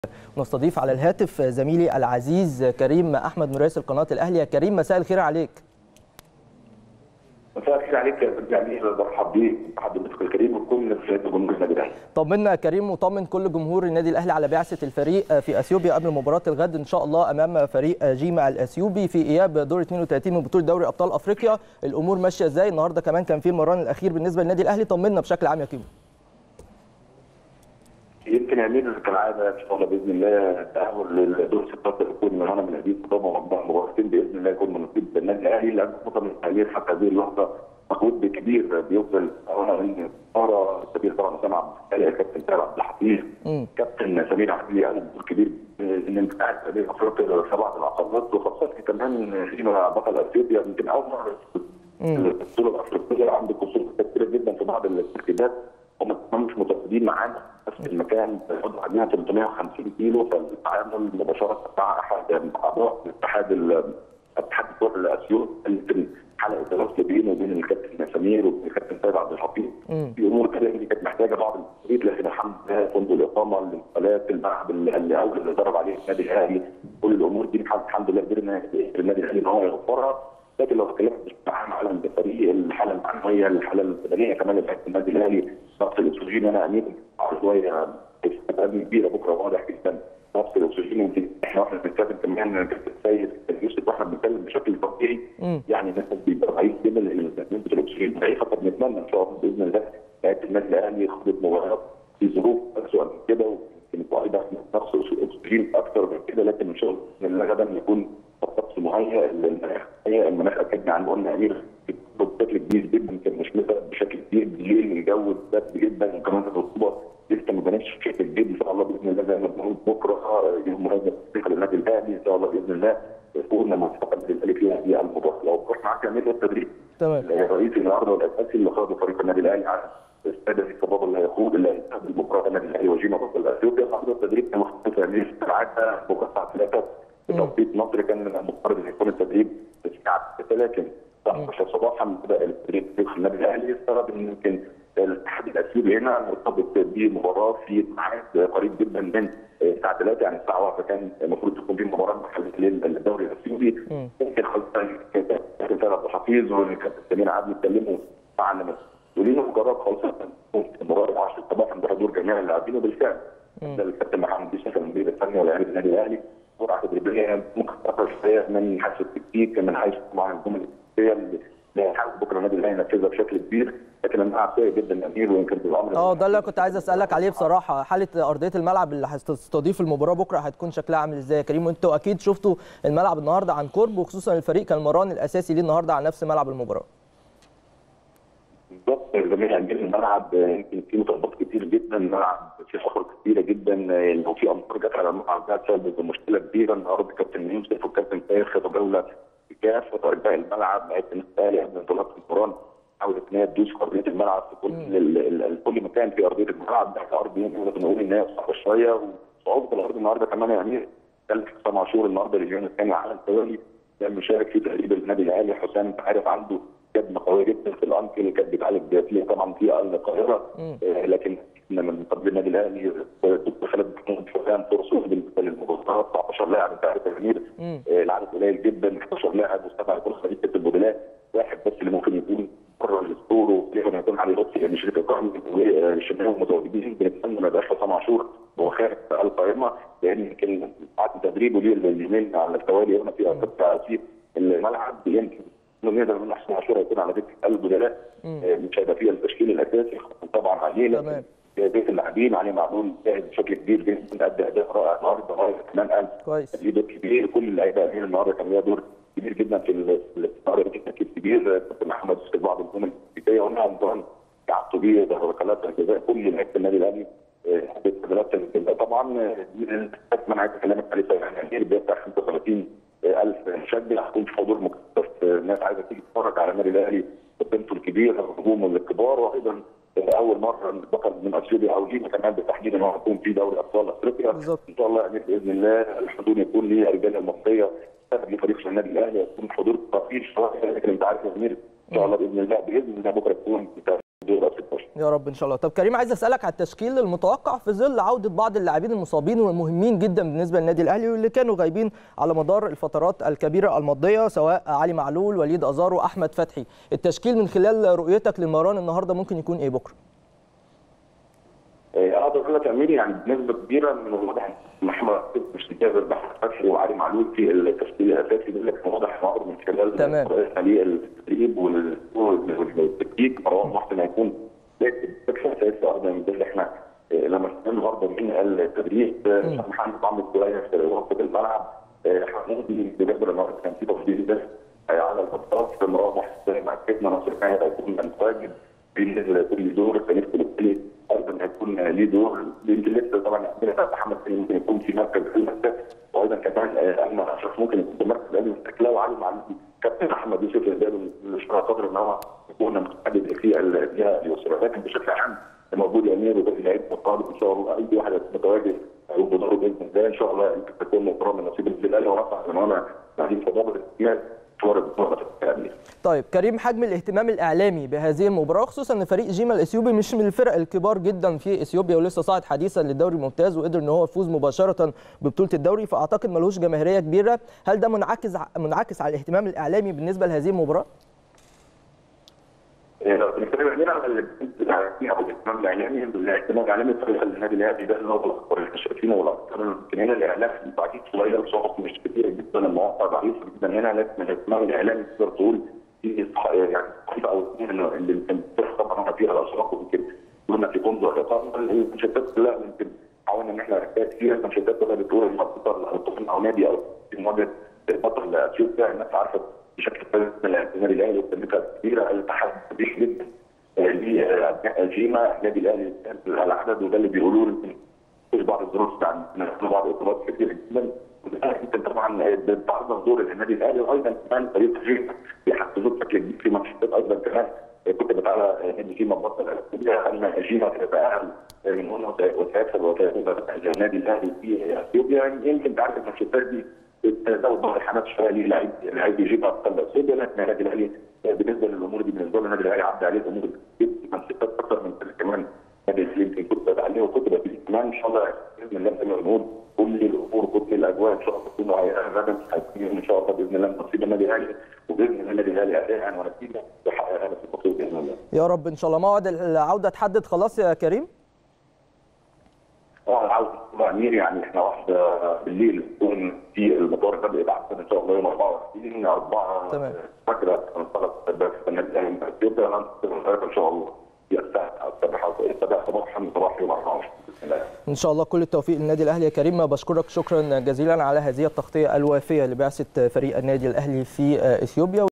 نستضيف على الهاتف زميلي العزيز كريم احمد مراسل قناه الاهلي يا كريم مساء الخير عليك مساء الخير عليك يا يعني برحب بيك حضرتك الكريم وكل مشاهدي جمهور النادي الاهلي طمنا يا كريم وطمن كل جمهور النادي الاهلي على بعثه الفريق في اثيوبيا قبل مباراه الغد ان شاء الله امام فريق جيما الاثيوبي في اياب دور 32 من بطوله دوري ابطال افريقيا الامور ماشيه ازاي النهارده كمان كان في المران الاخير بالنسبه للنادي الاهلي طمنا بشكل عام يا كريم يمكن يمين كالعاده ان شاء الله باذن الله التاهل للدور 16 يكون من هنا من هذه الصدمه مباراتين باذن الله يكون من نصيب النادي الاهلي لان خطه من التغيير حتى هذه اللحظه مجهود كبير بيبذل اولا من اداره الكبير طبعا اسامه عبد الفتاح كابتن سامي عبد الحفيظ كابتن سمير عدلي قال دور كبير ان انتقال فريق افريقيا في بعض العقبات وخاصه كمان فيما بطل اثيوبيا يمكن اول مره البطوله الافريقيه عندك قصور كثيره جدا في بعض الترتيبات هم مش متواجدين معانا نفس المكان بيقعدوا عليها 350 كيلو فالتعامل مباشره مع احد اعضاء اتحاد اتحاد الكره الاسيوط يمكن حلقه تواصل بينه وبين الكابتن سمير والكابتن سيد عبد الحفيظ في امور كده اللي كانت محتاجه بعض التدريب لكن الحمد لله فندق الاقامه الانتقالات الملعب اللي اول اللي ضرب عليه النادي الاهلي كل الامور دي الحمد لله قدرنا النادي الاهلي ان هو يوفرها لكن لو اتكلمت بشكل عام على الفريق الحاله المعنويه الحاله البدنيه كمان اللي النادي الاهلي نقص الاكسجين انا امين شويه استفاده كبيره بكره واضح جدا نقص الاكسجين يمكن احنا واحنا بنتكلم كمان كابتن سيد يوسف واحنا بنتكلم بشكل طبيعي يعني الناس بيبقى ضعيف جدا لان نسبه الاكسجين ضعيفه فبنتمنى ان شاء الله باذن الله لعيبه النادي الاهلي خدت مباريات في ظروف اسوء من كده ويمكن ايضا نقص الاكسجين اكثر من كده لكن ان شاء الله باذن الله غدا يكون الطقس مهيئ المناخ هي المناخ اكيد عن قلنا امير بشكل كبير جدا كان مشمسه بشكل كبير بالليل الجو برد جدا وكمان الرطوبه لسه ما بانتش بشكل كبير ان شاء الله باذن الله زي ما بنقول بكره يوم مهيئ الثقه للنادي الاهلي ان شاء الله باذن الله يكون موفقا بالاهلي فيها هذه المباراه لو رحنا معاك عمليه التدريب تمام الرئيسي النهارده والاساسي اللي خرج فريق النادي الاهلي على استاد الشباب اللي هيخوض اللي هيستقبل بكره النادي الاهلي وجينا ضد اثيوبيا النهارده التدريب كان مختلف يعني الساعات بكره الساعه 3 بتوقيت مصر كان المفترض ان يكون التدريب الساعه 6 لكن 11 صباحا بدا التدريب في النادي الاهلي السبب ان يمكن الاتحاد الاثيوبي هنا مرتبط بمباراه في ميعاد قريب جدا من الساعه 3 يعني الساعه 1 كان المفروض تكون في مباراه محليه للدوري الاثيوبي يمكن خلاص كابتن سيد عبد الحفيظ والكابتن سمير عبد يتكلموا مع المسؤولين وجرب خلاص المباراه 10 صباحا بحضور جميع اللاعبين وبالفعل ده الكابتن محمد بيشا المدير الفني ولاعيبه النادي الاهلي جرعه تدريبيه ممكن تاثر شويه من حيث التكتيك من حيث مع النجوم الاساسيه اللي هيحاول بكره النادي الاهلي ينفذها بشكل كبير لكن الملعب سيء جدا امير ويمكن بالامر اه ده اللي كنت عايز اسالك عليه بصراحه حاله ارضيه الملعب اللي هتستضيف المباراه بكره هتكون شكلها عامل ازاي يا كريم وانتوا اكيد شفتوا الملعب النهارده عن قرب وخصوصا الفريق كان المران الاساسي ليه النهارده على نفس ملعب المباراه بالظبط جميع امير الملعب يمكن فيه مطالبات كتير جدا الملعب فيه حفر كتيره جدا لو في امطار جت على الملعب ده سبب مشكله كبيره النهارده كابتن يوسف والكابتن ساير خدوا جوله في كافه ارجاء الملعب لعيبه النادي الاهلي قبل انطلاق المباراه حاولت ان هي تدوس في ارضيه الملعب في كل كل مكان في ارضيه الملعب ده الارض نقدر نقول ان هي صعبه شويه وصعوبه الارض النهارده كمان يا امير كان حسام عاشور النهارده الرجال الثاني على التوالي كان مشارك في تدريب النادي الاهلي حسام انت عارف عنده كدمه قويه جدا في الانكل كانت بتعالج فيه طبعا في القاهره آه لكن من قبل النادي الاهلي الدكتور خالد محمود حسام فرصه بالنسبه للمباراه 19 لاعب انت عارف يا امير آه العدد قليل جدا 11 لاعب وسبع يكون خليفه البدلاء واحد بس اللي ممكن يكون بره الاسطور ويقدر يكون عليه لطفي يعني شريف القرن والشباب متواجدين بنتمنى ما يبقاش حسام عاشور هو خارج القائمه لان يمكن قعد تدريبه ليه اليومين على التوالي هنا في قطاع في الملعب يمكن نقدر نقول حسام عاشور هيكون على دكه البدلاء مش هيبقى فيها التشكيل الاساسي طبعا عليه تمام بيت اللاعبين علي معلول جاهز بشكل كبير جدا ادى اداء رائع النهارده رائع كمان قال كويس ليه دور كبير كل اللعيبه النهارده كان ليها دور كبير جدا في الاستعاره دي تركيز كبير كابتن محمد في بعض الجمل البدايه قلنا عن عطوبيه ركلات الجزاء كل لعيبه النادي الاهلي بالتدريبات الجزاء طبعا دي انا عايز اكلمك عليه يعني بيفتح 35000 مشجع هيكون في حضور مكثف الناس عايزه تيجي تتفرج على النادي الاهلي قيمته الكبيره الهجوم الكبار وايضا اول مره البطل من اثيوبيا او جينا كمان بالتحديد ان هو يكون في دوري ابطال افريقيا بالظبط. ان شاء الله امير باذن الله الحضور يكون للرجاله المصريه لفريق النادي الاهلي يكون حضور طويل شويه لكن انت عارف يا امير ان شاء الله باذن الله باذن الله بكره تكون في دوري 16 يا رب ان شاء الله طب كريم عايز اسالك على التشكيل المتوقع في ظل عوده بعض اللاعبين المصابين والمهمين جدا بالنسبه للنادي الاهلي واللي كانوا غايبين على مدار الفترات الكبيره الماضيه سواء علي معلول وليد ازارو احمد فتحي التشكيل من خلال رؤيتك للمران النهارده ممكن يكون ايه بكره اقدر اقول لك يا امير يعني بنسبه كبيره من الواضح ان محمد مش متابع بحر فتحي وعلي معلول في التشكيل الاساسي بيقول لك واضح النهارده من خلال تمام. فريق التدريب والتكتيك مروان محسن هيكون بشكل اساسي ايضا من اللي احنا لما شفنا النهارده من التدريب محمد عمرو كويس في وسط الملعب حمودي بجبر النهارده كان في تفضيل بس على الفترات مروان محسن مع كابتن ناصر ماهر هيكون متواجد في كل دور فريق الكلي ايضا هيكون ليه دور يمكن لسه طبعا محمد سليم ممكن يكون في مركز المكتب وايضا كمان ايمن اشرف ممكن يكون في مركز الامن والتكلاء وعلي معلول كابتن محمد يوسف اداله الاشاره قدر ان هو يكون متحدد في الجهه اليسرى لكن بشكل عام موجود امير وباقي لعيبه الطالب ان شاء الله اي واحد متواجد هيقوم بدوره باذن الله ان شاء الله يمكن تكون مباراه من نصيب الهلال ورفع زمانه بعدين في ضابط الاستثمار طيب كريم حجم الاهتمام الاعلامي بهذه المباراه خصوصا ان فريق جيما الاثيوبي مش من الفرق الكبار جدا في اثيوبيا ولسه صاعد حديثا للدوري الممتاز وقدر ان هو يفوز مباشره ببطوله الدوري فاعتقد ملوش جماهيريه كبيره هل ده منعكس منعكس على الاهتمام الاعلامي بالنسبه لهذه المباراه؟ لو بنتكلم هنا على الاهتمام الاعلامي الاهتمام الاعلامي بطريقه النادي الاهلي ده اللي هو الاخبار اللي شايفينه والاكثر يمكن هنا الاعلام ضعيف شويه وصوت مش كتير جدا المواقع ضعيفه جدا هنا لكن الاهتمام الاعلامي تقدر تقول في يعني صحيفه او اثنين اللي بتحصل طبعا فيها الاشراف ويمكن قلنا في كونزو الاقامه المنشطات كلها يمكن حاولنا ان احنا نركز فيها المنشطات كلها بتقول المنطقه او نادي او في مواجهه البطل اثيوبيا الناس عارفه بشكل كبير النادي الاهلي وكلمتها كبيره التحدي كبير جدا لابناء جيما النادي الاهلي العدد وده اللي بيقولوه في بعض الظروف عن بعض الاصابات كتير جدا انت طبعا تعرض دور النادي الاهلي وايضا كمان فريق جيما بيحفزوه بشكل كبير في ماتشات ايضا كمان كنت على نادي جيما بطل ان جيما تتاهل من هنا وتسافر وتتابع النادي الاهلي في اثيوبيا يمكن انت عارف الماتشات دي تزود بعض الحماس شويه للعيب لعيب يجيب ابطال اثيوبيا لكن النادي الاهلي بالنسبه للامور دي بالنسبه للنادي الاهلي عدى عليه الامور منشطات اكثر من كده كمان النادي الاهلي يمكن كنت عليه وكنت فيه كمان ان شاء الله باذن الله زي ما بنقول كل الامور كل الاجواء ان شاء الله تكون غدا هتكون ان شاء الله باذن الله نصيب النادي الاهلي وباذن الله النادي الاهلي اداء ونتيجه يحقق هذا في البطوله باذن الله. يا رب ان شاء الله موعد العوده اتحدد خلاص يا كريم؟ اه العوده طبعا امير يعني احنا واحده بالليل تكون في المطار بدأ بعد ان شاء الله يوم 24 4 تمام فاكره انطلق بس النادي الاهلي من اثيوبيا ان شاء الله ان شاء الله كل التوفيق للنادي الاهلي يا كريم بشكرك شكرا جزيلا على هذه التغطيه الوافيه لبعثه فريق النادي الاهلي في اثيوبيا